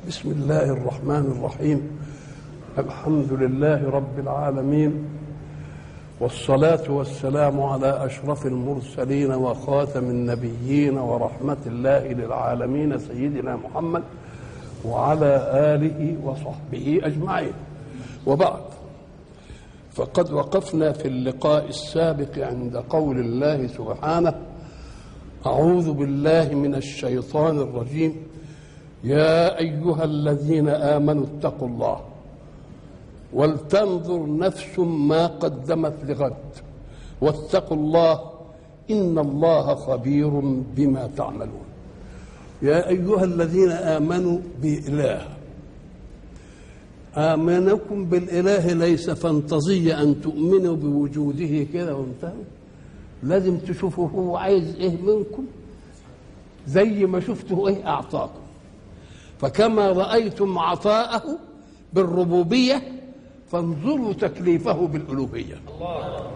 بسم الله الرحمن الرحيم الحمد لله رب العالمين والصلاة والسلام على أشرف المرسلين وخاتم النبيين ورحمة الله للعالمين سيدنا محمد وعلى آله وصحبه أجمعين وبعد فقد وقفنا في اللقاء السابق عند قول الله سبحانه أعوذ بالله من الشيطان الرجيم يا أيها الذين آمنوا اتقوا الله ولتنظر نفس ما قدمت لغد واتقوا الله إن الله خبير بما تعملون يا أيها الذين آمنوا بإله آمنكم بالإله ليس فانتظية أن تؤمنوا بوجوده كده وانتهوا لازم تشوفوا هو عايز إيه منكم زي ما شفته إيه أعطاكم فكما رأيتم عطاءه بالربوبية فانظروا تكليفه بالألوهية الله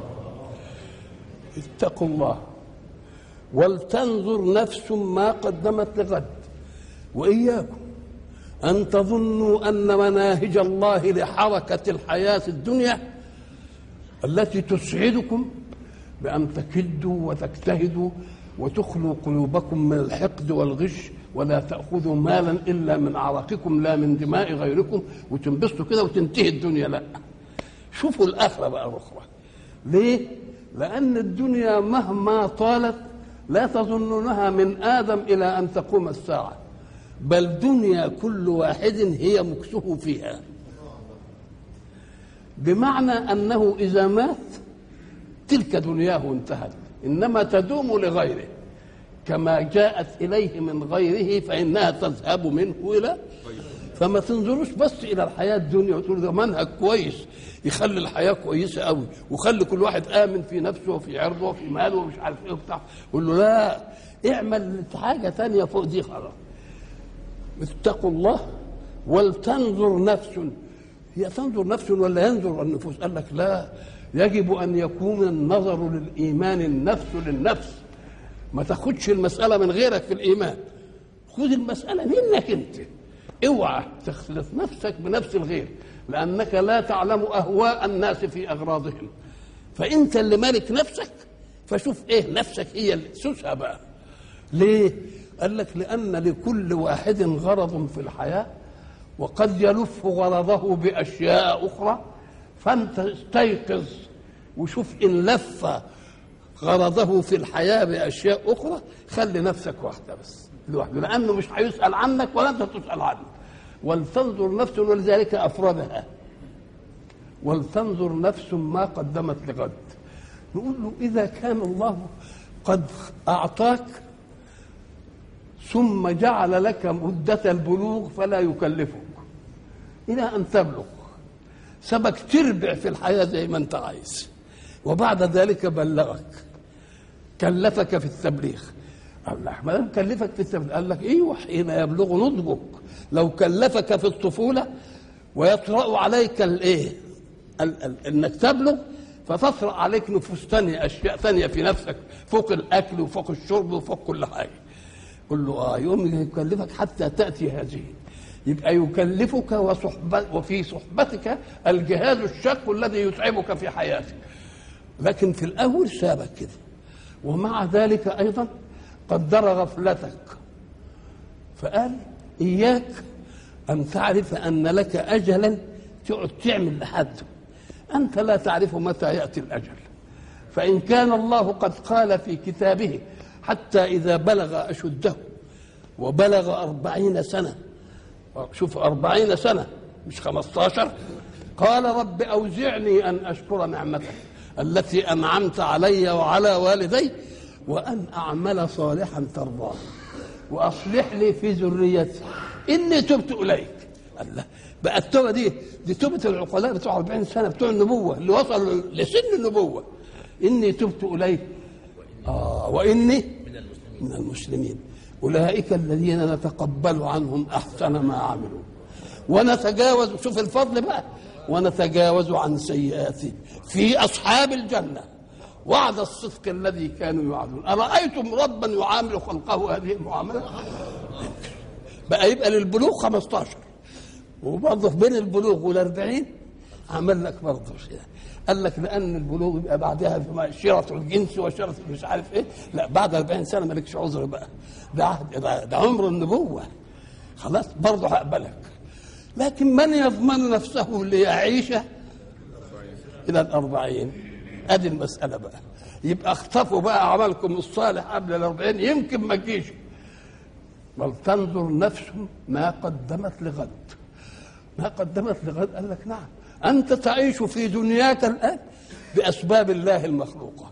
اتقوا الله ولتنظر نفس ما قدمت لغد وإياكم أن تظنوا أن مناهج الله لحركة الحياة الدنيا التي تسعدكم بأن تكدوا وتجتهدوا وتخلوا قلوبكم من الحقد والغش ولا تأخذوا مالا إلا من عرقكم لا من دماء غيركم وتنبسطوا كده وتنتهي الدنيا لا شوفوا الآخرة بقى الأخرى ليه؟ لأن الدنيا مهما طالت لا تظنونها من آدم إلى أن تقوم الساعة بل دنيا كل واحد هي مكسه فيها بمعنى أنه إذا مات تلك دنياه انتهت إنما تدوم لغيره كما جاءت إليه من غيره فإنها تذهب منه إلى فما تنظروش بس إلى الحياة الدنيا وتقول ده منهج كويس يخلي الحياة كويسة قوي وخلي كل واحد آمن في نفسه وفي عرضه وفي ماله ومش عارف إيه وبتاع قول له لا اعمل حاجة تانية فوق دي خلاص اتقوا الله ولتنظر نفس هي تنظر نفس ولا ينظر النفوس قال لك لا يجب أن يكون النظر للإيمان النفس للنفس ما تاخدش المسألة من غيرك في الإيمان خذ المسألة منك أنت اوعى تخلط نفسك بنفس الغير لأنك لا تعلم أهواء الناس في أغراضهم فأنت اللي مالك نفسك فشوف إيه نفسك هي اللي سوسها بقى ليه؟ قال لك لأن لكل واحد غرض في الحياة وقد يلف غرضه بأشياء أخرى فأنت استيقظ وشوف إن لف غرضه في الحياة بأشياء أخرى خلي نفسك واحدة بس لوحده لأنه مش هيسأل عنك ولا أنت تسأل عنه ولتنظر نفس ولذلك أفردها ولتنظر نفس ما قدمت لغد نقول له إذا كان الله قد أعطاك ثم جعل لك مدة البلوغ فلا يكلفك إلى أن تبلغ سبك تربع في الحياة زي ما أنت عايز وبعد ذلك بلغك كلفك في التبليغ الله ما دام كلفك في التبليغ قال لك ايوه حين يبلغ نضجك لو كلفك في الطفوله ويطرا عليك الايه انك تبلغ فتصرا عليك نفوس ثانيه اشياء ثانيه في نفسك فوق الاكل وفوق الشرب وفوق كل حاجه قل له اه يوم يكلفك حتى تاتي هذه يبقى يكلفك وصحبت وفي صحبتك الجهاز الشاق الذي يتعبك في حياتك لكن في الاول سابك كده ومع ذلك ايضا قدر غفلتك فقال اياك ان تعرف ان لك اجلا تقعد تعمل لحد انت لا تعرف متى ياتي الاجل فان كان الله قد قال في كتابه حتى اذا بلغ اشده وبلغ أربعين سنه شوف أربعين سنة مش خمستاشر قال رب أوزعني أن أشكر نعمتك التي أنعمت علي وعلى والدي وأن أعمل صالحا ترضاه وأصلح لي في ذريتي إني تبت إليك الله بقى التوبة دي دي توبة العقلاء بتوع 40 سنة بتوع النبوة اللي وصلوا لسن النبوة إني تبت إليك آه وإني من المسلمين أولئك الذين نتقبل عنهم أحسن ما عملوا ونتجاوز شوف الفضل بقى ونتجاوز عن سيئاتهم في أصحاب الجنة وعد الصدق الذي كانوا يوعدون أرأيتم ربا يعامل خلقه هذه المعاملة بقى يبقى للبلوغ 15 وبرضه بين البلوغ والأربعين عمل لك برضه شيء قال لك لأن البلوغ يبقى بعدها في شرط الجنس وشرط مش عارف إيه لا بعد 40 سنة مالكش عذر بقى ده عهد ده, ده عمر النبوة خلاص برضه هقبلك لكن من يضمن نفسه ليعيش إلى الأربعين أدي المسألة بقى يبقى اختفوا بقى عملكم الصالح قبل الأربعين يمكن ما تجيش ولتنظر نفس ما قدمت لغد ما قدمت لغد قال لك نعم أنت تعيش في دنياك الآن بأسباب الله المخلوقة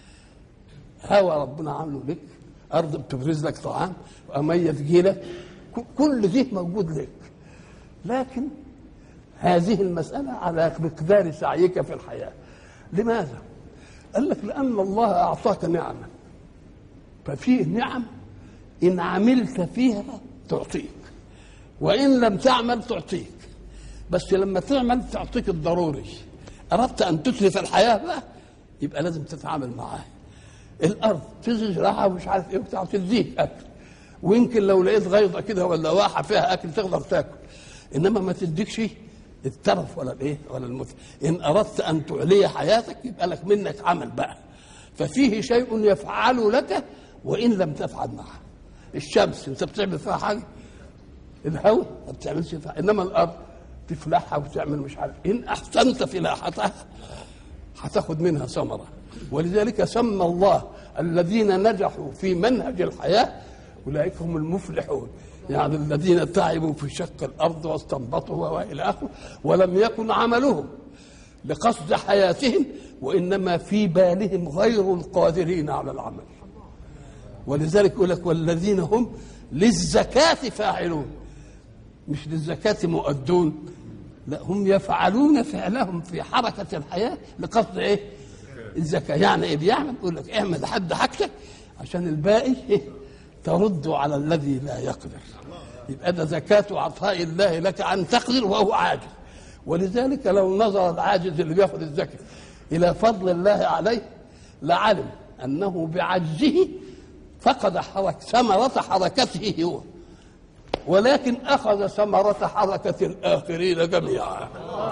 هوى ربنا عامله لك أرض بتبرز لك طعام ومية تجيلك كل دي موجود لك لكن هذه المسألة على مقدار سعيك في الحياة لماذا؟ قال لك لأن الله أعطاك نعمة ففيه نعم إن عملت فيها تعطيك وإن لم تعمل تعطيك بس لما تعمل تعطيك الضروري أردت أن تتلف الحياة بقى يبقى لازم تتعامل معاها الأرض تزرعها ومش عارف إيه وبتاع تديك أكل ويمكن لو لقيت غيضة كده ولا واحة فيها أكل تقدر تاكل إنما ما تديكش الترف ولا الايه ولا المت ان اردت ان تعلي حياتك يبقى لك منك عمل بقى ففيه شيء يفعل لك وان لم تفعل معه الشمس انت بتعمل فيها حاجه الهواء ما بتعملش فيها انما الارض تفلحها وتعمل مش عارف ان احسنت فلاحتها هتاخد منها ثمره ولذلك سمى الله الذين نجحوا في منهج الحياه اولئك هم المفلحون يعني الذين تعبوا في شق الارض واستنبطوا والى اخره ولم يكن عملهم لقصد حياتهم وانما في بالهم غير القادرين على العمل ولذلك يقول لك والذين هم للزكاة فاعلون مش للزكاة مؤدون لا هم يفعلون فعلهم في حركة الحياة لقصد ايه؟ الزكاة يعني ايه بيعمل يقول لك اعمل حد حاجتك عشان الباقي إيه؟ ترد على الذي لا يقدر يبقى ده زكاة عطاء الله لك أن تقدر وهو عاجز ولذلك لو نظر العاجز اللي بياخذ الزكاة إلى فضل الله عليه لعلم أنه بعجزه فقد حرك ثمرة حركته هو ولكن أخذ ثمرة حركة الآخرين جميعا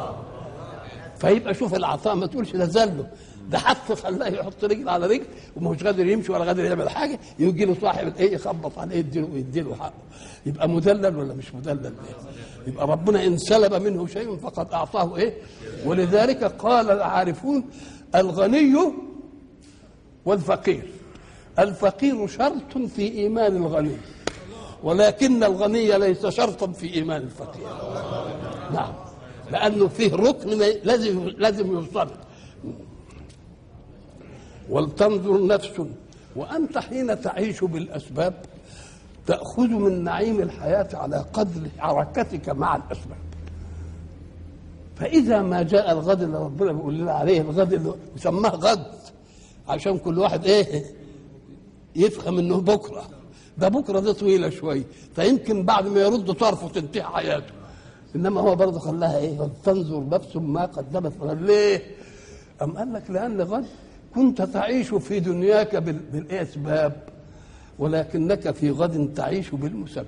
فيبقى شوف العطاء ما تقولش ده زله ده حط خلاه يحط رجل على رجل ومش قادر يمشي ولا قادر يعمل حاجه يجي له صاحب الايه يخبط عليه يديله يديله حقه يبقى مدلل ولا مش مدلل إيه؟ يبقى ربنا ان سلب منه شيء فقد اعطاه ايه ولذلك قال العارفون الغني والفقير الفقير شرط في ايمان الغني ولكن الغني ليس شرطا في ايمان الفقير نعم لانه فيه ركن لازم لازم يوصل ولتنظر نفس وانت حين تعيش بالاسباب تاخذ من نعيم الحياه على قدر حركتك مع الاسباب فاذا ما جاء الغد اللي ربنا بيقول لنا عليه الغد اللي سماه غد عشان كل واحد ايه يفهم انه بكره ده بكره دي طويله شويه فيمكن بعد ما يرد طرفه تنتهي حياته انما هو برضه خلاها ايه تنظر نفس ما قدمت غد ليه أم قال لك لأن غد كنت تعيش في دنياك بالأسباب ولكنك في غد تعيش بالمسبب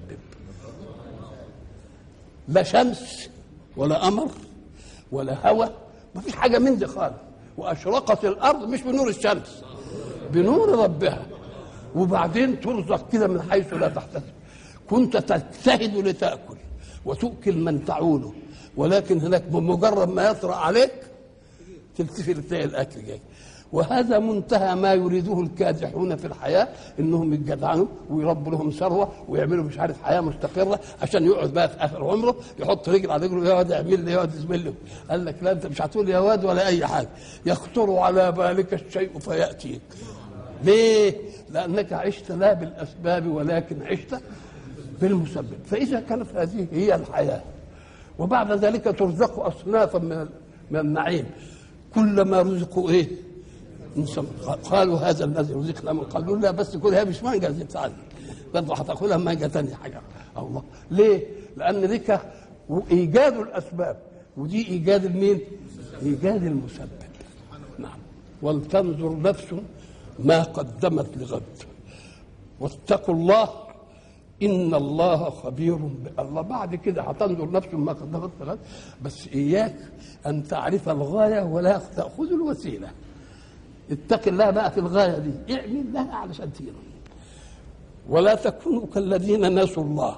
لا شمس ولا قمر ولا هواء ما فيش حاجة من دي خالص وأشرقت الأرض مش بنور الشمس بنور ربها وبعدين ترزق كده من حيث لا تحتسب كنت تجتهد لتأكل وتؤكل من تعوله ولكن هناك بمجرد ما يطرأ عليك تلتفت تلاقي الاكل جاي وهذا منتهى ما يريده الكادحون في الحياه انهم يتجدعنوا ويربوا لهم ثروه ويعملوا مش عارف حياه مستقره عشان يقعد بقى في اخر عمره يحط رجل على رجله يا واد اعمل لي يا واد اسم لي قال لك لا انت مش هتقول يا واد ولا اي حاجه يخطر على بالك الشيء فياتيك ليه؟ لانك عشت لا بالاسباب ولكن عشت بالمسبب فاذا كانت هذه هي الحياه وبعد ذلك ترزق اصنافا من من النعيم كلما رزقوا ايه قالوا هذا الذي رزقنا من قالوا لا بس كلها مش مانجا زي بتاعتي برضه هتاكلها مانجا تانية حاجه الله ليه؟ لان ذيك ايجاد الاسباب ودي ايجاد المين؟ ايجاد المسبب نعم ولتنظر نفس ما قدمت لغد واتقوا الله إن الله خبير ب- الله بعد كده هتنظر نفس ما قدمت غد بس إياك أن تعرف الغاية ولا تأخذ الوسيلة اتق الله بقى في الغاية دي اعمل لها علشان تجيب ولا تكونوا كالذين نسوا الله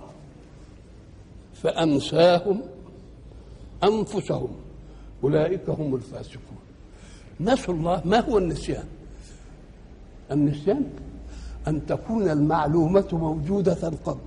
فأنساهم أنفسهم أولئك هم الفاسقون نسوا الله ما هو النسيان النسيان أن تكون المعلومة موجودة قبل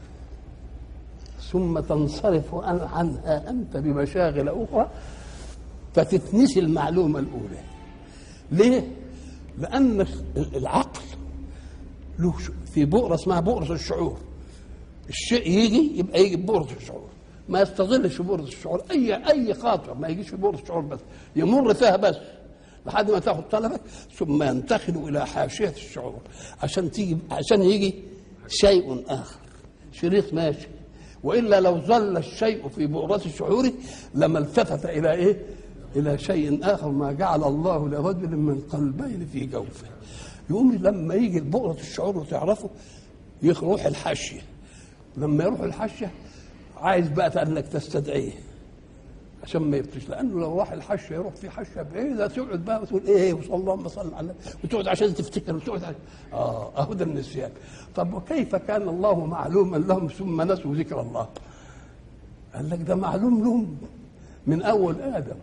ثم تنصرف عن- عنها أنت بمشاغل أخرى فتتنسي المعلومة الأولى ليه؟ لأن العقل له ش- في بؤرة اسمها بؤرة الشعور الشيء يجي يبقى يجي ببؤرة الشعور ما يستظلش في بؤرة الشعور أي أي خاطر ما يجيش في بؤرة الشعور بس يمر فيها بس لحد ما تاخد طلبك ثم ينتقل إلى حاشية الشعور عشان تيجي عشان يجي شيء آخر شريط ماشي وإلا لو ظل الشيء في بؤرة الشعور لما التفت إلى إيه؟ إلى شيء آخر ما جعل الله لرجل من قلبين في جوفه يقوم لما يجي بؤرة الشعور وتعرفه يروح الحاشية لما يروح الحاشية عايز بقى انك تستدعيه عشان ما يبتش لانه لو راح الحشه يروح في حشه بعيده تقعد بقى وتقول ايه وصلى اللهم صل على النبي وتقعد عشان تفتكر وتقعد عشان اه اهو ده النسيان طب وكيف كان الله معلوما لهم ثم نسوا ذكر الله؟ قال لك ده معلوم لهم من اول ادم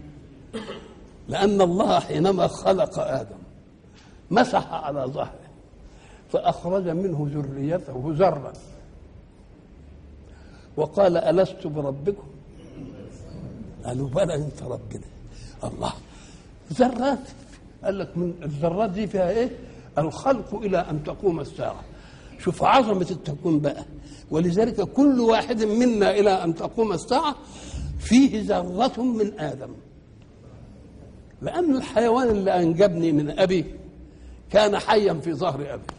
لان الله حينما خلق ادم مسح على ظهره فاخرج منه ذريته ذرا وقال الست بربكم قالوا بلى انت ربنا الله ذرات قال لك من الذرات دي فيها ايه الخلق الى ان تقوم الساعه شوف عظمه التكوين بقى ولذلك كل واحد منا الى ان تقوم الساعه فيه ذره من ادم لان الحيوان اللي انجبني من ابي كان حيا في ظهر ابي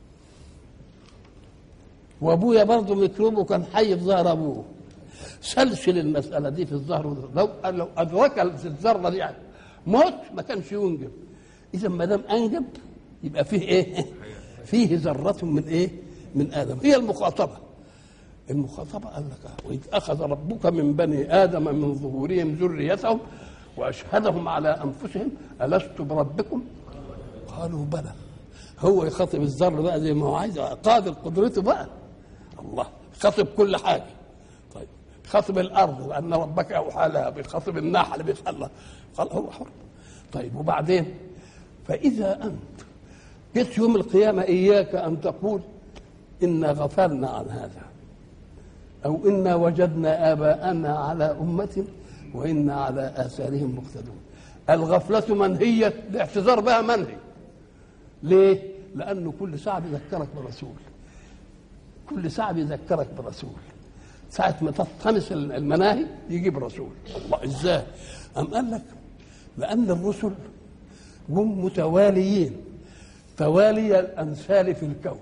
وابويا برضه ميكروبه كان حي في ظهر ابوه سلسل المساله دي في الظهر لو لو ادرك الذره دي يعني موت ما كانش ينجب اذا ما دام انجب يبقى فيه ايه؟ فيه ذره من ايه؟ من ادم هي المخاطبه المخاطبه قال لك آه، واذ اخذ ربك من بني ادم من ظهورهم ذريتهم واشهدهم على انفسهم الست بربكم؟ قالوا بلى هو يخاطب الذر بقى زي ما هو عايز قادر قدرته بقى الله خاطب كل حاجه طيب خاطب الارض لان ربك اوحى لها بيخاطب النحل بيخلى قال هو حر طيب وبعدين فاذا انت جيت يوم القيامه اياك ان تقول انا غفلنا عن هذا او انا وجدنا اباءنا على امه وانا على اثارهم مقتدون الغفله منهيه الاعتذار بها منهي ليه؟ لأنه كل ساعة بيذكرك برسول كل ساعة بيذكرك برسول ساعة ما تطمس المناهي يجيب رسول الله ازاي؟ أم قال لك لأن الرسل هم متواليين توالي الأمثال في الكون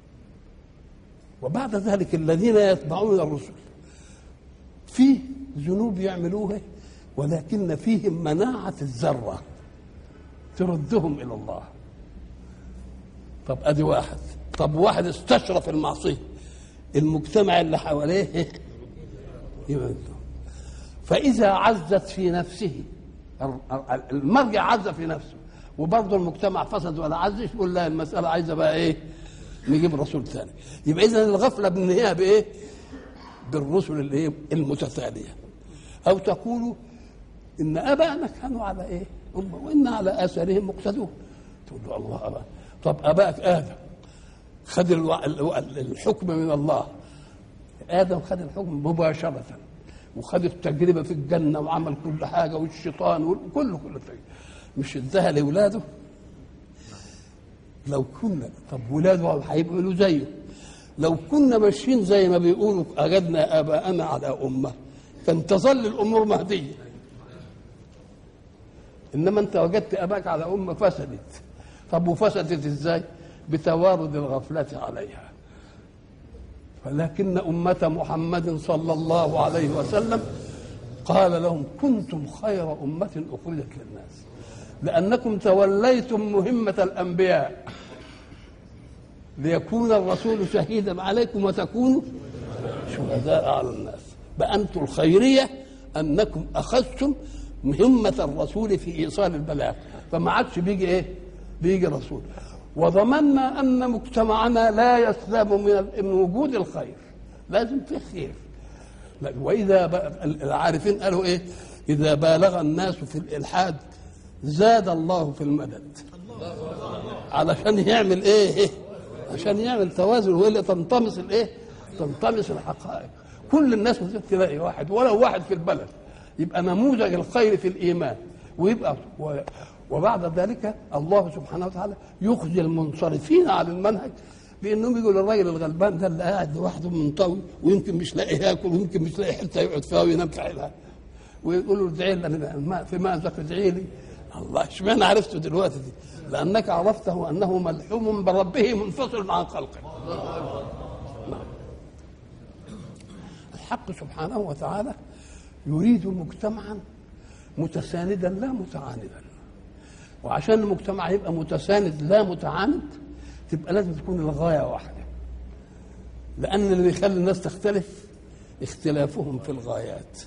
وبعد ذلك الذين يتبعون الرسل في ذنوب يعملوها ولكن فيهم مناعة الذرة تردهم إلى الله طب ادي واحد طب واحد استشرف المعصيه المجتمع اللي حواليه يبقى فاذا عزت في نفسه المرجع عز في نفسه وبرضه المجتمع فسد ولا عزش يقول لا المساله عايزه بقى ايه نجيب رسول ثاني يبقى اذا الغفله بنهيها بايه بالرسل اللي ايه المتتاليه او تقولوا ان ابائنا كانوا على ايه أمة وان على اثارهم مقتدون تقول له الله أبا. طب ابائك ادم خد الو... الو- الحكم من الله ادم خد الحكم مباشره وخد التجربه في الجنه وعمل كل حاجه والشيطان وكله كل شيء مش اداها لاولاده لو كنا طب ولاده هيبقوا زيه لو كنا ماشيين زي ما بيقولوا اجدنا اباءنا على امه كان تظل الامور مهديه انما انت وجدت اباك على امه فسدت طب وفسدت ازاي بتوارد الغفله عليها ولكن امه محمد صلى الله عليه وسلم قال لهم كنتم خير امه اخرجت للناس لانكم توليتم مهمه الانبياء ليكون الرسول شهيدا عليكم وتكونوا شهداء على الناس بأنتم الخيرية أنكم أخذتم مهمة الرسول في إيصال البلاغ فما عادش بيجي إيه بيجي رسول وضمنا أن مجتمعنا لا يسلم من من وجود الخير لازم في خير لا، وإذا ب- العارفين قالوا إيه إذا بالغ الناس في الإلحاد زاد الله في المدد علشان يعمل ايه إيه؟ عشان يعمل توازن والا تنطمس الايه تنطمس الحقائق كل الناس ممكن تلاقي واحد ولو واحد في البلد يبقى نموذج الخير في الايمان ويبقى و وبعد ذلك الله سبحانه وتعالى يخزي المنصرفين عن المنهج بانهم يقولوا الراجل الغلبان ده اللي قاعد لوحده منطوي ويمكن مش لاقي ياكل ويمكن مش لاقي حته يقعد فيها وينام في حيلها ويقولوا ادعي لنا ما في مازق ادعي لي الله اشمعنى عرفته دلوقتي دي لانك عرفته انه ملحوم بربه منفصل عن خلقه نعم. الحق سبحانه وتعالى يريد مجتمعا متساندا لا متعاندا وعشان المجتمع يبقى متساند لا متعاند تبقى لازم تكون الغايه واحده لان اللي بيخلي الناس تختلف اختلافهم في الغايات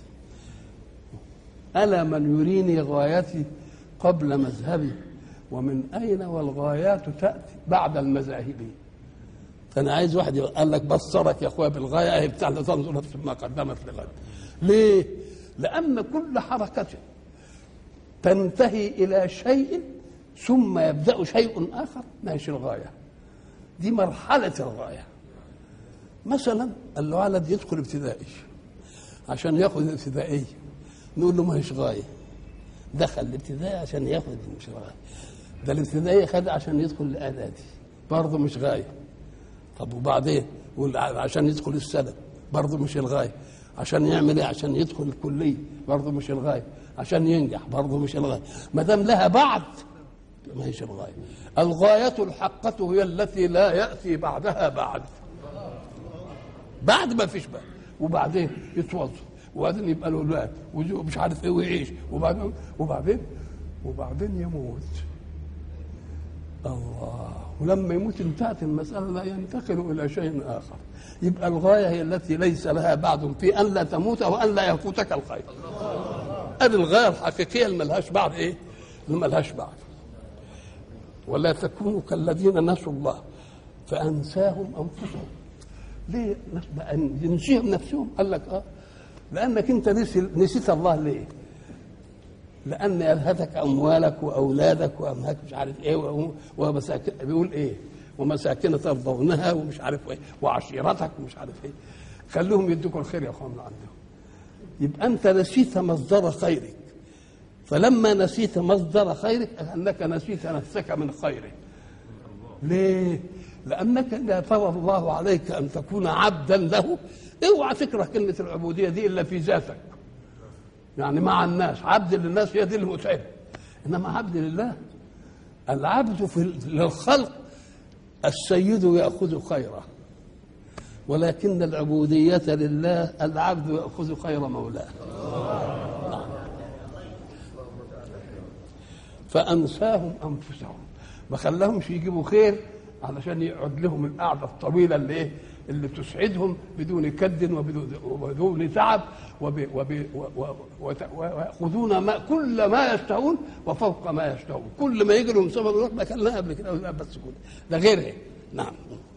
ألا من يريني غايتي قبل مذهبي ومن أين والغايات تأتي بعد المذاهب فأنا عايز واحد يقول- قال لك بصرك يا أخويا بالغاية أهي بتاع تنظر نفس ما قدمت لغد ليه؟ لأن كل حركة تنتهي إلى شيء ثم يبدأ شيء آخر ماشي الغاية دي مرحلة الغاية مثلا الولد يدخل ابتدائي عشان ياخذ الابتدائية نقول له ما هيش غاية دخل الابتدائي عشان ياخذ مش غاية ده الابتدائي خد عشان يدخل الإعدادي برضه مش غاية طب وبعدين يقول عشان يدخل السنة برضه مش الغاية عشان يعمل ايه عشان يدخل الكلية برضه مش الغاية عشان ينجح برضه مش الغاية ما دام لها بعد ما هيش الغاية الغاية الحقة هي التي لا يأتي بعدها بعد بعد ما فيش بقى وبعدين يتوظف وبعدين يبقى له اولاد وزوج مش عارف ايه ويعيش وبعدين وبعدين وبعدين يموت الله ولما يموت انتهت المسألة لا ينتقل إلى شيء آخر يبقى الغاية هي التي ليس لها بعد في أن لا تموت وأن لا يفوتك الخير هذه الغاية الحقيقية اللي ملهاش بعد إيه؟ اللي ملهاش بعد ولا تكونوا كالذين نسوا الله فأنساهم أنفسهم ليه ناس بقى ينسيهم نفسهم قال لك اه لانك انت نسي نسيت الله ليه لان الهتك اموالك واولادك وامهاك مش عارف ايه و- ومساكن بيقول ايه ومساكن ترضونها ومش عارف ايه وعشيرتك ومش عارف ايه خلوهم يدوكوا الخير يا اخوان من عندهم يبقى انت نسيت مصدر خيرك فلما نسيت مصدر خيرك انك نسيت نفسك من خيره ليه؟ لأنك لا ترى الله عليك أن تكون عبدا له اوعى تكره كلمة العبودية دي إلا في ذاتك يعني مع الناس عبد للناس هي دي المتعبة إنما عبد لله العبد في للخلق السيد يأخذ خيره ولكن العبودية لله العبد يأخذ خير مولاه فأنساهم أنفسهم ما خلاهمش يجيبوا خير علشان يقعد لهم القعدة الطويلة اللي إيه اللي تسعدهم بدون كد وبدون, وبدون تعب وب وب و- و- وت- ويأخذون ما كل ما يشتهون وفوق ما يشتهون كل ما يجي لهم سبب يروح ما كان قبل كده لا بس كده ده غيرها نعم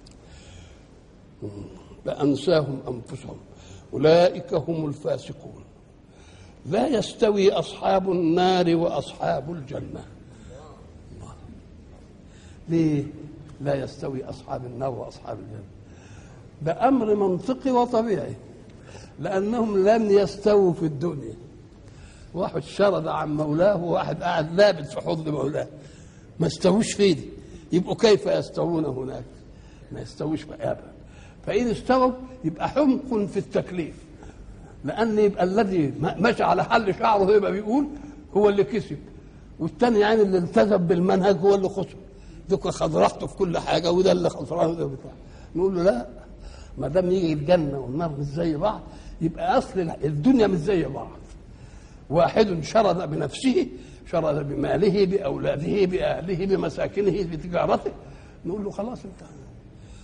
فأنساهم أنفسهم أولئك هم الفاسقون لا يستوي أصحاب النار وأصحاب الجنة الله. ليه لا يستوي أصحاب النار وأصحاب الجنة ده أمر منطقي وطبيعي لأنهم لن يستووا في الدنيا واحد شرد عن مولاه وواحد قاعد لابد في حضن مولاه ما استووش في دي يبقوا كيف يستوون هناك ما يستووش ابدا فإن استووا يبقى حمق في التكليف لأن يبقى الذي مشى على حل شعره يبقى بيقول هو اللي كسب والتاني يعني اللي التزم بالمنهج هو اللي خسر دوك خد راحته في كل حاجه وده اللي خسران وده بتاع نقول له لا ما دام يجي الجنه والنار مش زي بعض يبقى اصل الدنيا مش زي بعض واحد شرد بنفسه شرد بماله باولاده باهله بمساكنه بتجارته نقول له خلاص انت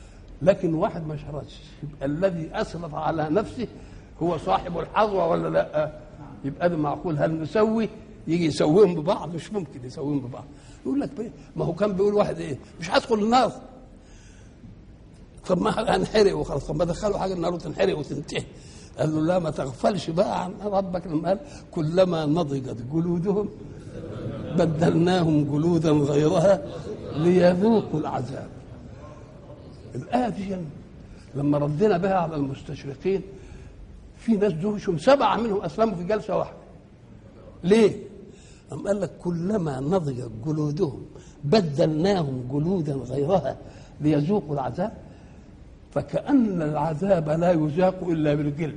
لكن واحد ما شردش يبقى الذي اسرف على نفسه هو صاحب الحظوه ولا لا يبقى ده معقول هل نسوي يجي يسويهم ببعض مش ممكن يسويهم ببعض يقول لك بيه ما هو كان بيقول واحد ايه مش هدخل النار طب ما هنحرق وخلاص طب ما دخلوا حاجه النار وتنحرق وتنتهي قال له لا ما تغفلش بقى عن ربك لما قال كلما نضجت جلودهم بدلناهم جلودا غيرها ليذوقوا العذاب الآية دي لما ردنا بها على المستشرقين في ناس دوشهم سبعة منهم أسلموا في جلسة واحدة ليه؟ أم قال لك كلما نضجت جلودهم بدلناهم جلودا غيرها ليذوقوا العذاب فكأن العذاب لا يذاق إلا بالجلد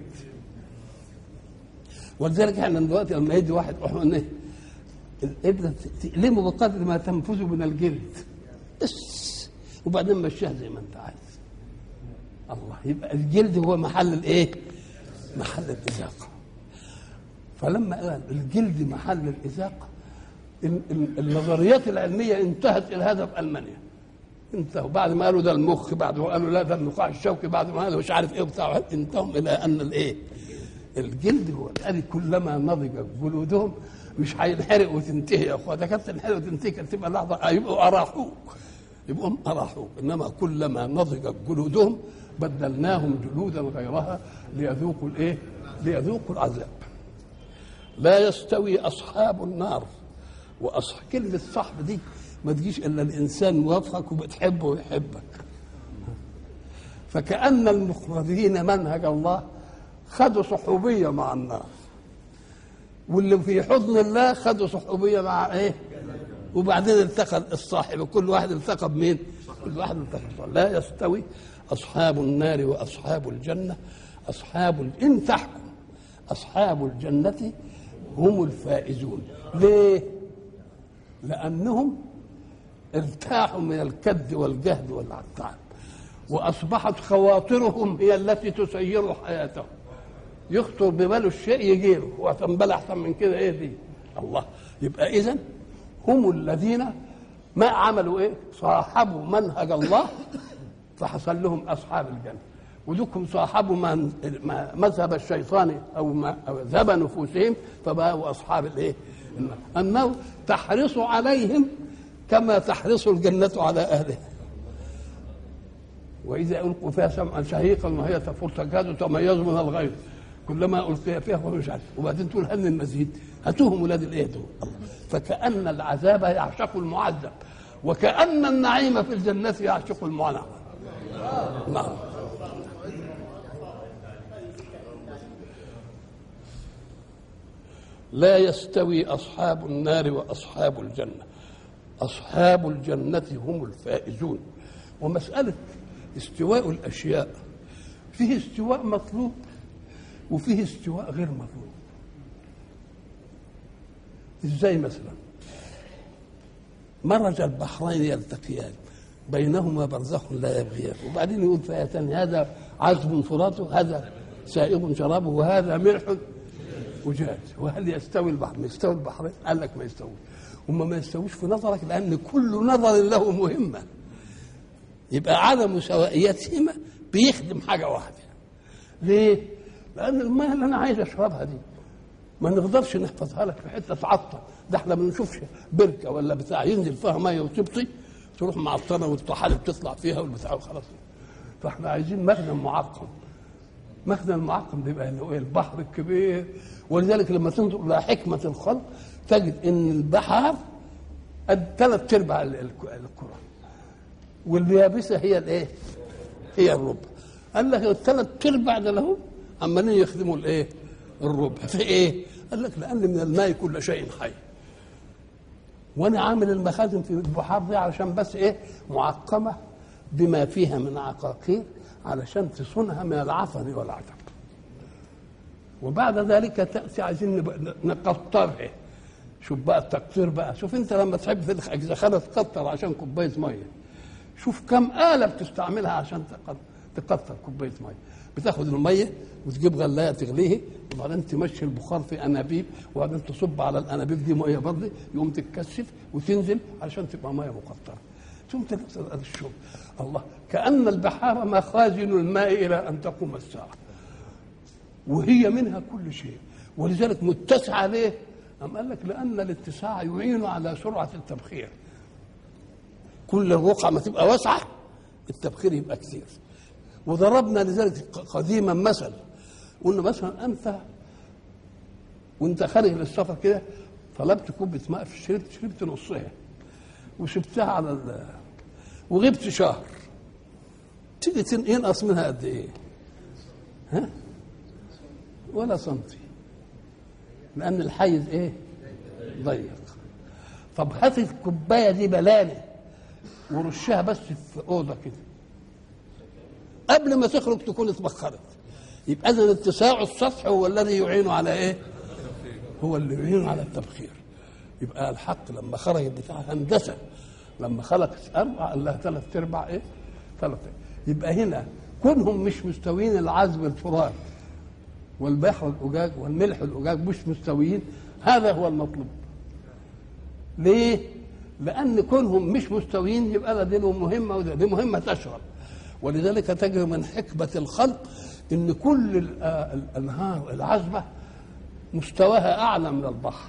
ولذلك احنا دلوقتي لما يجي واحد احنا ايه الابره تألمه بقدر ما تنفذ من الجلد بس وبعدين مشيها زي ما انت عايز الله يبقى الجلد هو محل الايه؟ محل الإزاقة فلما قال الجلد محل الإزاقة النظريات العلمية انتهت إلى هذا في ألمانيا انتهوا بعد ما قالوا ده المخ بعد ما قالوا لا ده النخاع الشوكي بعد ما قالوا مش عارف ايه وبتاع انتهوا الى ان الايه الجلد هو الذي كلما نضجت جلودهم مش هينحرق وتنتهي يا اخويا ده كانت تنحرق وتنتهي كانت تبقى لحظه يبقوا اراحوك يبقوا اراحوك انما كلما نضجت جلودهم بدلناهم جلودا غيرها ليذوقوا الايه؟ ليذوقوا العذاب. لا يستوي اصحاب النار واصحاب كلمه صحب دي ما تجيش الا الانسان موافقك وبتحبه ويحبك. فكأن المخرجين منهج الله خدوا صحوبيه مع النار. واللي في حضن الله خدوا صحوبيه مع ايه؟ وبعدين التقى الصاحب كل واحد التقى بمين؟ كل واحد التقى لا يستوي أصحاب النار وأصحاب الجنة أصحاب إن تحكم أصحاب الجنة هم الفائزون ليه؟ لأنهم ارتاحوا من الكد والجهد والعتاب وأصبحت خواطرهم هي التي تسير حياتهم يخطر بباله الشيء يجيله وتنبل أحسن من كده إيه دي الله يبقى إذا هم الذين ما عملوا إيه صاحبوا منهج الله فحصل لهم اصحاب الجنه ودوكم صاحبوا من مذهب الشيطان او ما ذهب نفوسهم فبقوا اصحاب الايه؟ النار تحرص عليهم كما تحرص الجنه على اهلها واذا القوا فيها سمعا شهيقا وهي تفور تكاد تميز من الغيظ كلما القي فيها وهو مش عارف وبعدين تقول هل المزيد هاتوهم ولاد الايه دول فكان العذاب يعشق المعذب وكان النعيم في الجنه يعشق المنعم نعم لا يستوي أصحاب النار وأصحاب الجنة أصحاب الجنة هم الفائزون ومسألة استواء الأشياء فيه استواء مطلوب وفيه استواء غير مطلوب ازاي مثلا مرج البحرين يلتقيان بينهما برزخ لا يبغيان وبعدين يقول في آية هذا عذب فراته هذا سائغ شرابه وهذا ملح وجاج وهل يستوي البحر يستوي البحرين قال لك ما يستوي هم ما يستووش في نظرك لأن كل نظر له مهمة يبقى عدم سوائيتهما بيخدم حاجة واحدة ليه؟ لأن الماء اللي أنا عايز أشربها دي ما نقدرش نحفظها لك في حتة تعطل ده احنا ما بنشوفش بركة ولا بتاع ينزل فيها مية وتبطي تروح معطله والطحالب تطلع فيها والبتاع وخلاص فاحنا عايزين مخزن معقم مخزن معقم ده يبقى ايه البحر الكبير ولذلك لما تنظر الى حكمه الخلق تجد ان البحر قد ثلاث ارباع الكره واليابسه هي الايه؟ هي الربع قال لك الثلاث ارباع ده له عمالين يخدموا الايه؟ الربع في ايه؟ قال لك لان من الماء كل شيء حي وانا عامل المخازن في البحار دي علشان بس ايه معقمه بما فيها من عقاقير علشان تصونها من العفن والعجب وبعد ذلك تاتي عايزين نقطرها شوف بقى التقطير بقى شوف انت لما تحب في الزخانه تقطر عشان كوبايه ميه شوف كم آلة بتستعملها عشان تقطر كوباية مية بتاخد المية وتجيب غلاية تغليه وبعدين تمشي البخار في أنابيب وبعدين تصب على الأنابيب دي مية برضه يقوم تتكثف وتنزل عشان تبقى مية مقطرة ثم تنزل الشرب الله كأن البحار مخازن الماء إلى أن تقوم الساعة وهي منها كل شيء ولذلك متسعة ليه؟ أم قال لك لأن الاتساع يعين على سرعة التبخير كل الرقعة ما تبقى واسعة التبخير يبقى كثير وضربنا لذلك قديما مثل قلنا مثلا أنت وانت خارج للسفر كده طلبت كوبة ماء في شربت شربت نصها وسبتها على ال وغبت شهر تيجي تن- ينقص منها قد ايه؟ ها؟ ولا سنتي لأن الحيز ايه؟ ضيق طب هات الكوباية دي بلانة ورشها بس في أوضة كده قبل ما تخرج تكون اتبخرت يبقى إذا اتساع السطح هو الذي يعين على ايه؟ هو اللي يعين على التبخير يبقى الحق لما خرج بتاع هندسه لما خلق اربع قال لها ثلاث ارباع ايه؟ ثلاث يبقى هنا كونهم مش مستويين العذب الفرات والبحر الأجاج والملح الأجاج مش مستويين هذا هو المطلوب ليه؟ لأن كونهم مش مستويين يبقى ده دي له مهمة وده دي مهمة تشرب ولذلك تجد من حكمة الخلق إن كل ال- آه الأنهار العذبة مستواها أعلى من البحر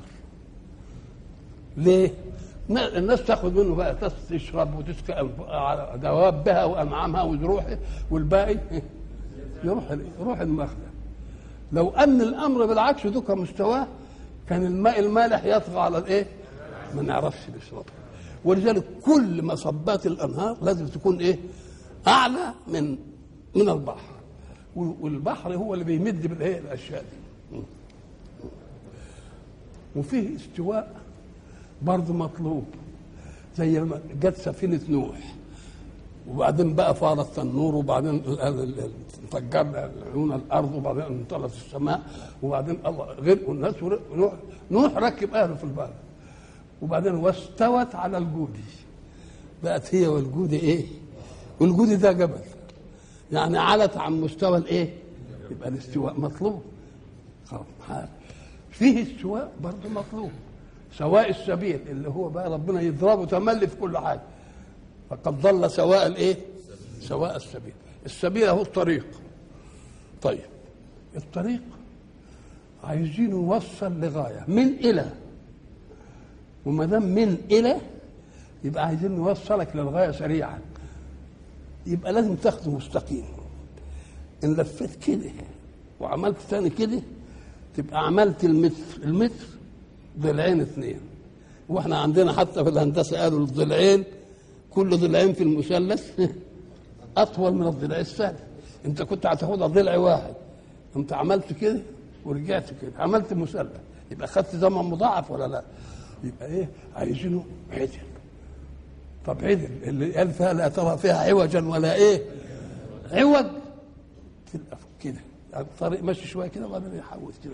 ليه؟ نا- الناس تاخد منه بقى تس- تشرب وتسقى على دوابها وانعامها وجروحها والباقي يروح يروح المخزن لو ان الامر بالعكس دوك مستواه كان الماء المالح يطغى على الايه؟ ما نعرفش نشربه ولذلك كل مصبات الانهار لازم تكون ايه؟ اعلى من من البحر والبحر هو اللي بيمد بالايه؟ الاشياء دي وفيه استواء برضه مطلوب زي ما جت سفينة نوح وبعدين بقى فارت النور وبعدين ال- ال- ال- انفجرنا عيون الارض وبعدين انطلت السماء وبعدين الله غرقوا الناس ورق- نوح نوح ركب اهله في البحر وبعدين واستوت على الجودي بقت هي والجودي ايه؟ والجودي ده جبل يعني علت عن مستوى الايه؟ يبقى الاستواء مطلوب خلاص حال. فيه استواء برضه مطلوب سواء السبيل اللي هو بقى ربنا يضربه تملي في كل حاجه فقد ضل سواء الايه؟ سواء السبيل السبيل هو الطريق طيب الطريق عايزين نوصل لغايه من الى وما دام من الى يبقى عايزين نوصلك للغايه سريعا يبقى لازم تاخده مستقيم ان لفيت كده وعملت تاني كده تبقى عملت المتر المتر ضلعين اثنين واحنا عندنا حتى في الهندسه قالوا الضلعين كل ضلعين في المثلث اطول من الضلع الثاني انت كنت هتاخدها ضلع واحد انت عملت كده ورجعت كده عملت مثلث يبقى خدت زمن مضاعف ولا لا يبقى ايه عايزينه عدل طب عدل اللي قال فيها لا ترى فيها عوجا ولا ايه عوج تبقى كده يعني الطريق ماشي شويه كده وبعدين يحول كده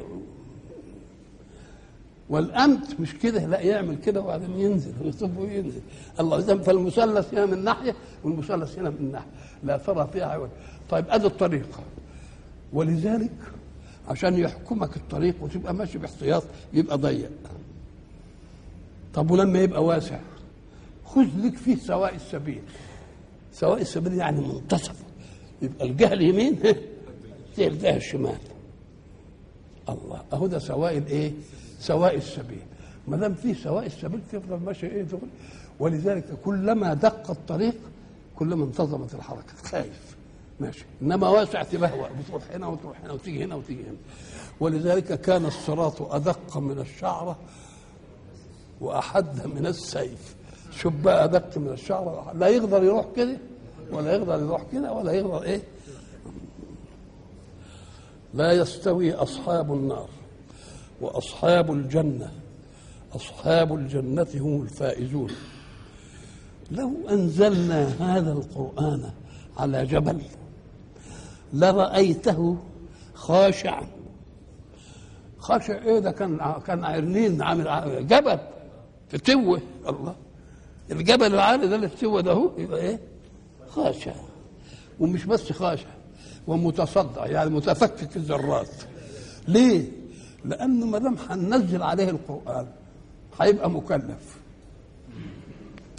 والامت مش كده لا يعمل كده وبعدين ينزل ويصب وينزل الله اذا فالمثلث هنا من ناحيه والمثلث هنا من ناحيه لا ترى فيها عوج طيب ادي الطريقه ولذلك عشان يحكمك الطريق وتبقى ماشي باحتياط يبقى ضيق طب ولما يبقى واسع خذ لك فيه سواء السبيل سواء السبيل يعني منتصف يبقى الجهه اليمين زي الجهه الشمال الله اهو ده سواء الايه؟ سواء السبيل ما دام فيه سواء السبيل تفضل ماشي ايه تقول ولذلك كلما دق الطريق كلما انتظمت الحركه خايف ماشي انما واسع تبهوأ بتروح هنا وتروح هنا وتيجي هنا وتيجي هنا ولذلك كان الصراط ادق من الشعره واحد من السيف شوف بقى ادق من الشعره لا يقدر يروح كده ولا يقدر يروح كده ولا يقدر ايه لا يستوي اصحاب النار واصحاب الجنه اصحاب الجنه هم الفائزون لو انزلنا هذا القران على جبل لرايته خاشعا خاشع ايه ده كان كان عرنين عامل جبل في توه الله الجبل العالي ده اللي في توه ده هو يبقى ايه خاشع ومش بس خاشع ومتصدع يعني متفكك الذرات ليه؟ لانه ما دام هننزل عليه القران هيبقى مكلف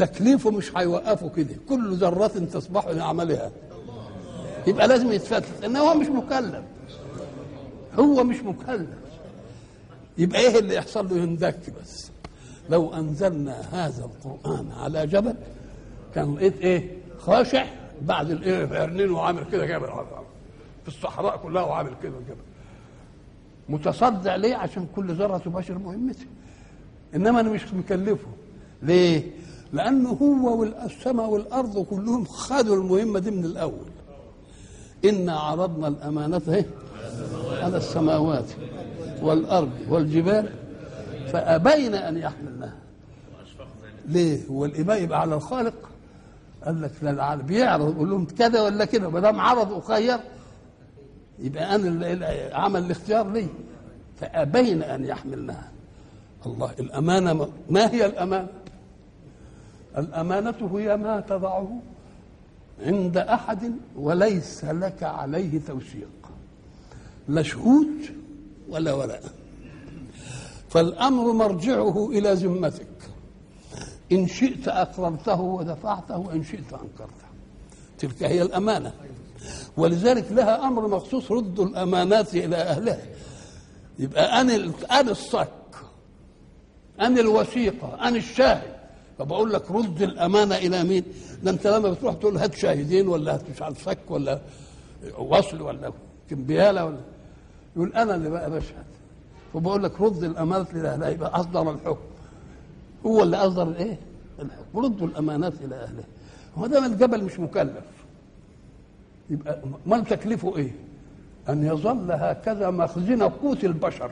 تكليفه مش هيوقفه كده كل ذرة تصبح لعملها يبقى لازم يتفتت ان هو مش مكلف هو مش مكلف يبقى ايه اللي يحصل له يندك بس لو انزلنا هذا القران على جبل كان لقيت ايه خاشع بعد الايه عرنين وعامل كده جبل في الصحراء كلها وعامل كده جبل متصدع ليه عشان كل ذره تباشر مهمته انما انا مش مكلفه ليه لانه هو والسماء والارض كلهم خدوا المهمه دي من الاول انا عرضنا الامانه ايه على السماوات والارض والجبال فابين ان يحملنها ليه هو الاباء يبقى على الخالق قال لك لا العالم بيعرض يقول لهم كذا ولا كده ما دام عرض وخير يبقى انا اللي عمل الاختيار لي فابين ان يحملنها الله الامانه ما هي الامانه الامانه هي ما تضعه عند احد وليس لك عليه توثيق لا شهود ولا ولاء فالامر مرجعه الى ذمتك ان شئت اقررته ودفعته وان شئت انكرته تلك هي الامانه ولذلك لها امر مخصوص ردوا الامانات الى اهلها يبقى انا انا الصك انا الوثيقه انا الشاهد فبقول لك رد الامانه الى مين؟ ده انت لما بتروح تقول هات شاهدين ولا هات مش عارف صك ولا وصل ولا كمبياله ولا يقول انا اللي بقى بشهد فبقول لك رد الامانه الى اهلها يبقى اصدر الحكم هو اللي اصدر الايه؟ الحكم ردوا الامانات الى اهلها هو ده الجبل مش مكلف يبقى ما تكلفه ايه؟ ان يظل هكذا مخزن قوت البشر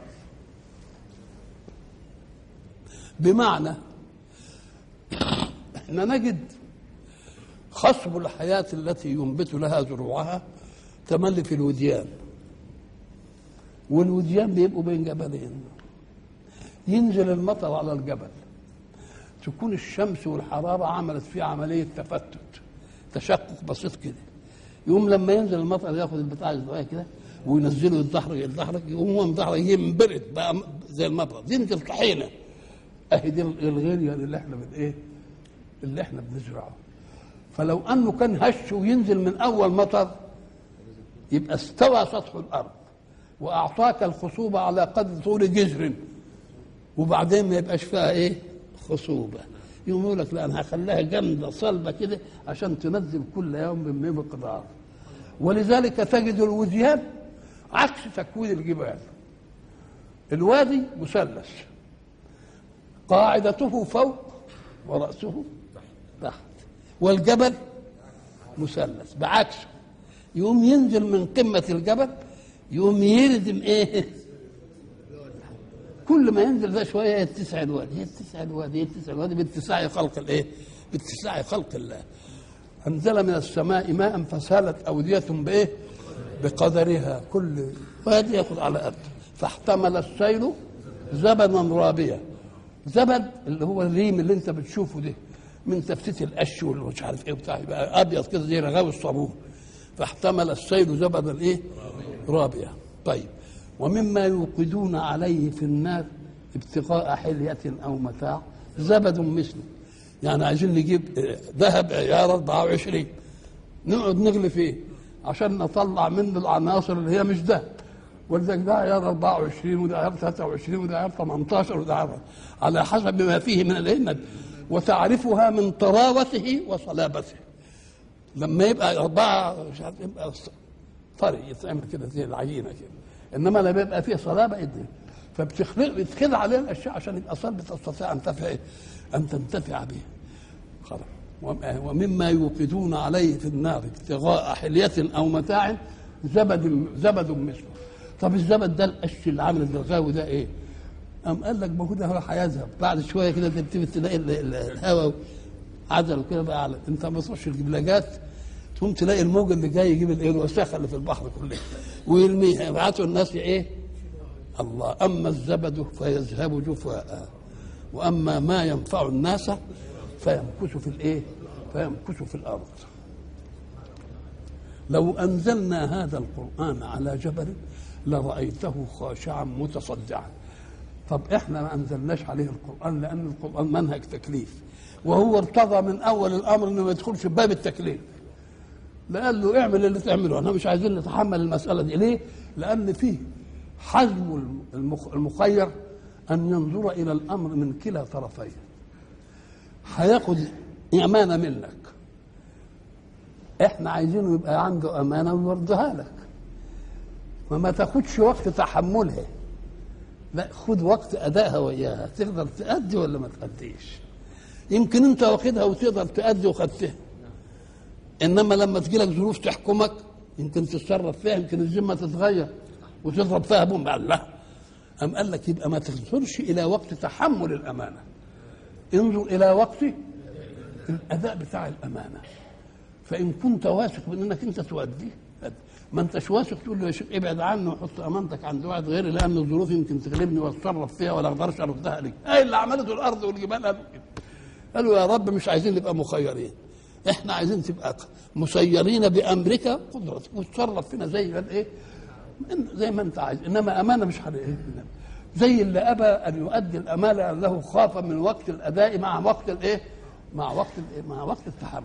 بمعنى احنا نجد خصب الحياة التي ينبت لها زروعها تملي في الوديان والوديان بيبقوا بين جبلين ينزل المطر على الجبل تكون الشمس والحرارة عملت فيه عملية تفتت تشقق بسيط كده يقوم لما ينزل المطر ياخد البتاع الصغير كده وينزله يتدحرج يتدحرج يقوم هو مدحرج ينبرد بقى زي المبرد ينزل طحينه اهي دي الغيريا اللي احنا بن ايه اللي احنا بنزرعه فلو انه كان هش وينزل من اول مطر يبقى استوى سطح الارض واعطاك الخصوبه على قدر طول جذر وبعدين ما يبقاش فيها ايه خصوبه يقوم يقول لك لا انا هخليها جامده صلبه كده عشان تنزل كل يوم بمقدار ولذلك تجد الوديان عكس تكوين الجبال الوادي مثلث قاعدته فوق ورأسه تحت والجبل مثلث بعكسه يقوم ينزل من قمة الجبل يقوم يردم ايه كل ما ينزل ده شوية يتسع الوادي يتسع الوادي يتسع الوادي باتساع خلق الايه باتساع خلق الله أنزل من السماء ماء فسالت أودية بإيه بقدرها كل وادي ياخذ على قد فاحتمل السيل زبدا رابيا زبد اللي هو الريم اللي انت بتشوفه ده من تفتيت القش والمش عارف ايه بتاع يبقى ابيض كده زي رغاوي الصابون فاحتمل السيل زبدا ايه رابيا طيب ومما يوقدون عليه في النار ابتغاء حلية او متاع زبد مثله يعني عايزين نجيب ذهب عيار 24 نقعد نغلي فيه عشان نطلع منه العناصر اللي هي مش ذهب ولذلك ده عيار 24 وده عيار 23 وده عيار 18 وده عيار على حسب ما فيه من العلم وتعرفها من طراوته وصلابته لما يبقى أربعة مش عارف يبقى طري يتعمل كده زي العجينة كده إنما لما يبقى فيه صلابة يدي فبتخلق بتخلع عليه الأشياء عشان يبقى صلب تستطيع أن تنتفع أن تنتفع به خلاص ومما يوقدون عليه في النار ابتغاء حلية أو متاع زبد زبد مثله طب الزبد ده القش اللي عامل الرغاوي ده ايه؟ قام قال لك ما هو ده هيذهب بعد شويه كده تبتدي تلاقي الهواء عدل كده بقى على انت ما تروحش الجبلجات تقوم تلاقي الموج اللي جاي يجيب الايه الوساخه اللي في البحر كلها ويرميها يبعتوا الناس ايه؟ الله اما الزبد فيذهب جفاء واما ما ينفع الناس فيمكث في الايه؟ فيمكث في الارض لو انزلنا هذا القران على جبل لرايته خاشعا متصدعا طب احنا ما انزلناش عليه القران لان القران منهج تكليف وهو ارتضى من اول الامر انه ما يدخلش باب التكليف لا قال له اعمل اللي تعمله احنا مش عايزين نتحمل المساله دي ليه؟ لان فيه حزم المخ- المخير ان ينظر الى الامر من كلا طرفيه هياخد امانه منك احنا عايزينه يبقى عنده امانه ويرضيها لك وما تاخدش وقت تحملها لا خد وقت ادائها وياها تقدر تأدي ولا ما تأديش يمكن انت واخدها وتقدر تأدي وخدتها انما لما تجي لك ظروف تحكمك يمكن تتصرف فيها يمكن الذمه تتغير وتضرب فيها بوم قال لا أم قال لك يبقى ما تنظرش الى وقت تحمل الامانه انظر الى وقت الاداء بتاع الامانه فان كنت واثق من انك انت تؤديه أدي. ما انتش واثق تقول له يا شيخ ابعد عني وحط امانتك عند واحد غيري لان الظروف يمكن تغلبني واتصرف فيها ولا اقدرش اردها لك ايه اللي عملته الارض والجبال قالوا كده قالوا يا رب مش عايزين نبقى مخيرين احنا عايزين تبقى مسيرين بامرك قدرتك وتصرف فينا زي ما ايه زي ما انت عايز انما امانه مش حقيقيه زي اللي ابى ان يؤدي الامانه له خاف من وقت الاداء مع وقت الايه مع وقت الايه مع وقت التحمل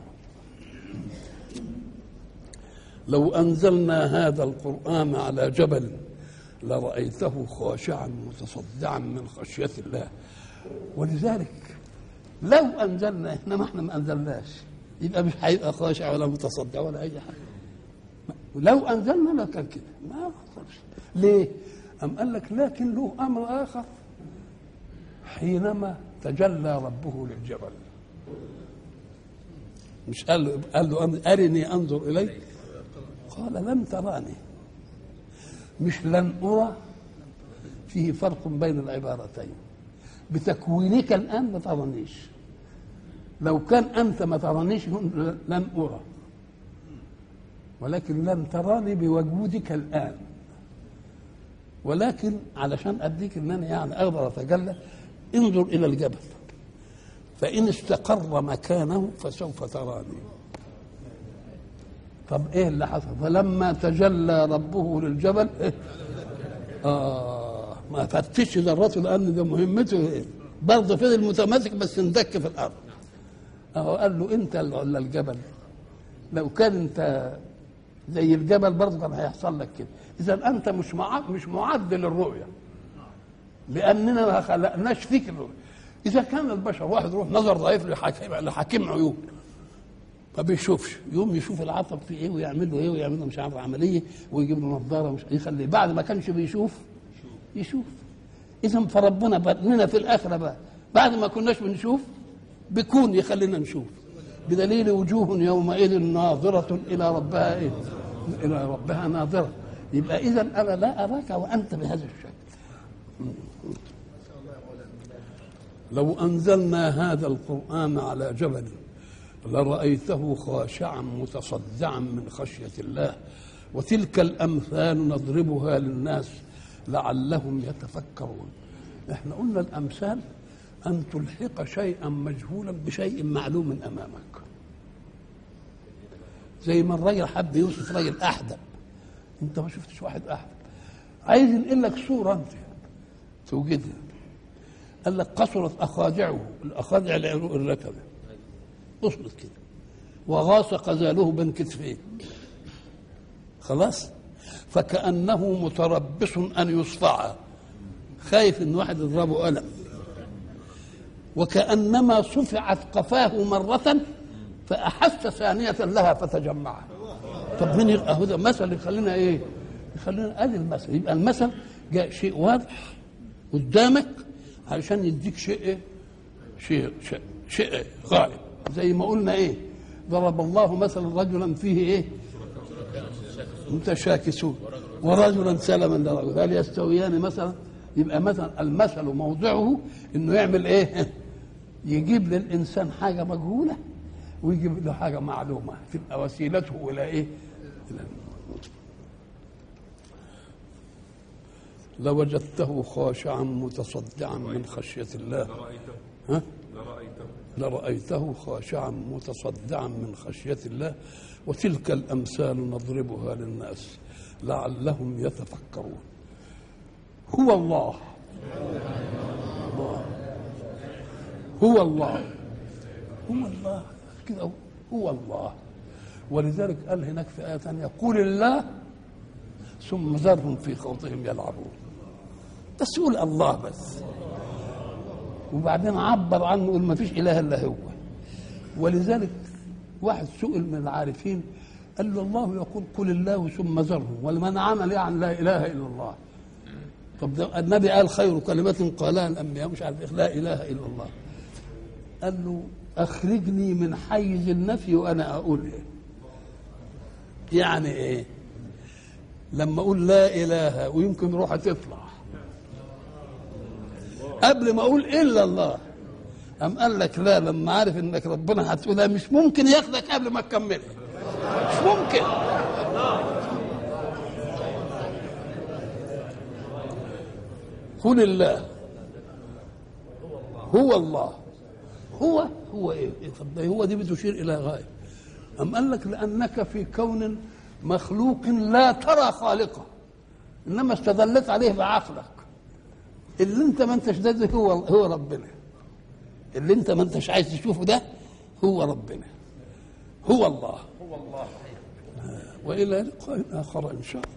لو انزلنا هذا القران على جبل لرايته خاشعا متصدعا من خشيه الله ولذلك لو انزلنا احنا ما احنا ما انزلناش يبقى مش هيبقى خاشع ولا متصدع ولا اي حاجه لو انزلنا لكان كده ما حصلش ليه؟ أم قال لك لكن له امر اخر حينما تجلى ربه للجبل مش قال له قال له أن- ارني انظر اليك قال لم تراني مش لن ارى فيه فرق بين العبارتين بتكوينك الان ما ترانيش لو كان انت ما ترانيش لن ارى ولكن لن تراني بوجودك الان ولكن علشان اديك ان انا يعني اقدر اتجلى انظر الى الجبل فان استقر مكانه فسوف تراني طب ايه اللي حصل فلما تجلى ربه للجبل إيه؟ اه ما فتش ذرته لان ده مهمته إيه؟ برضه فضل متماسك بس اندك في الارض اهو قال له انت ولا الجبل لو كان انت زي الجبل برضه كان هيحصل لك كده اذا انت مش مع... مش معد للرؤيه لاننا ما خلقناش فيك الرؤيه اذا كان البشر واحد يروح نظر ضعيف لحكيم لحكيم عيون ما بيشوفش يوم يشوف العصب في ايه ويعمل له ايه ويعمل له مش عارف عمليه ويجيب له نظاره مش يخليه بعد ما كانش بيشوف يشوف اذا فربنا بدنا في الاخره بقى بعد ما كناش بنشوف بيكون يخلينا نشوف بدليل وجوه يومئذ ناظرة إلى ربها إيه؟ إلى ربها ناظرة يبقى إذا أنا لا أراك وأنت بهذا الشكل لو أنزلنا هذا القرآن على جبل لرأيته خاشعا متصدعا من خشية الله وتلك الأمثال نضربها للناس لعلهم يتفكرون احنا قلنا الأمثال أن تلحق شيئا مجهولا بشيء معلوم أمامك زي ما الراجل حب يوصف راجل أحدب أنت ما شفتش واحد أحدب عايز ينقل لك صورة أنت توجدها قال لك قصرت أخاذعه الأخاذع العروق الركبة وصلت كده وغاص قزاله بين كتفيه خلاص فكأنه متربص أن يصفع خايف إن واحد يضربه قلم وكأنما صفعت قفاه مرة فأحس ثانية لها فتجمع طب من يبقى هذا مثل يخلينا ايه؟ يخلينا ادي المثل يبقى المثل جاء شيء واضح قدامك علشان يديك شيء ايه؟ شيء شيء, شيء غائب زي ما قلنا ايه؟ ضرب الله مثلا رجلا فيه ايه؟ متشاكسون ورجلا سلما لرجل هل يستويان مثلا؟ يبقى مثلا المثل موضعه انه يعمل ايه؟ يجيب للانسان حاجه مجهوله ويجيب له حاجه معلومه تبقى وسيلته الى ايه؟ إلى لوجدته خاشعا متصدعا من خشيه الله لرأيته ها؟ لرأيته لرأيته خاشعا متصدعا من خشية الله وتلك الأمثال نضربها للناس لعلهم يتفكرون هو الله الله. هو الله هو الله كده هو الله ولذلك قال هناك في آية ثانية قل الله ثم ذرهم في خوضهم يلعبون بس يقول الله بس وبعدين عبر عنه يقول ما فيش إله إلا هو ولذلك واحد سئل من العارفين قال له الله يقول قل الله ثم ذرهم ولمن عمل يعني لا إله إلا الله طب ده النبي قال خير كلمة قالها الأنبياء مش عارف إيه، لا إله إلا الله قال له أخرجني من حيز النفي وأنا أقول إيه يعني إيه لما أقول لا إله ويمكن روحي تطلع قبل ما أقول إلا الله أم قال لك لا لما عارف إنك ربنا هتقولها مش ممكن ياخدك قبل ما تكملها مش ممكن قل الله هو الله هو هو ايه إيه طب ده هو دي بتشير الى غايه ام قال لك لانك في كون مخلوق لا ترى خالقه انما استدلت عليه بعقلك اللي انت ما انتش ده هو هو ربنا اللي انت ما انتش عايز تشوفه ده هو ربنا هو الله هو الله والى لقاء اخر ان شاء الله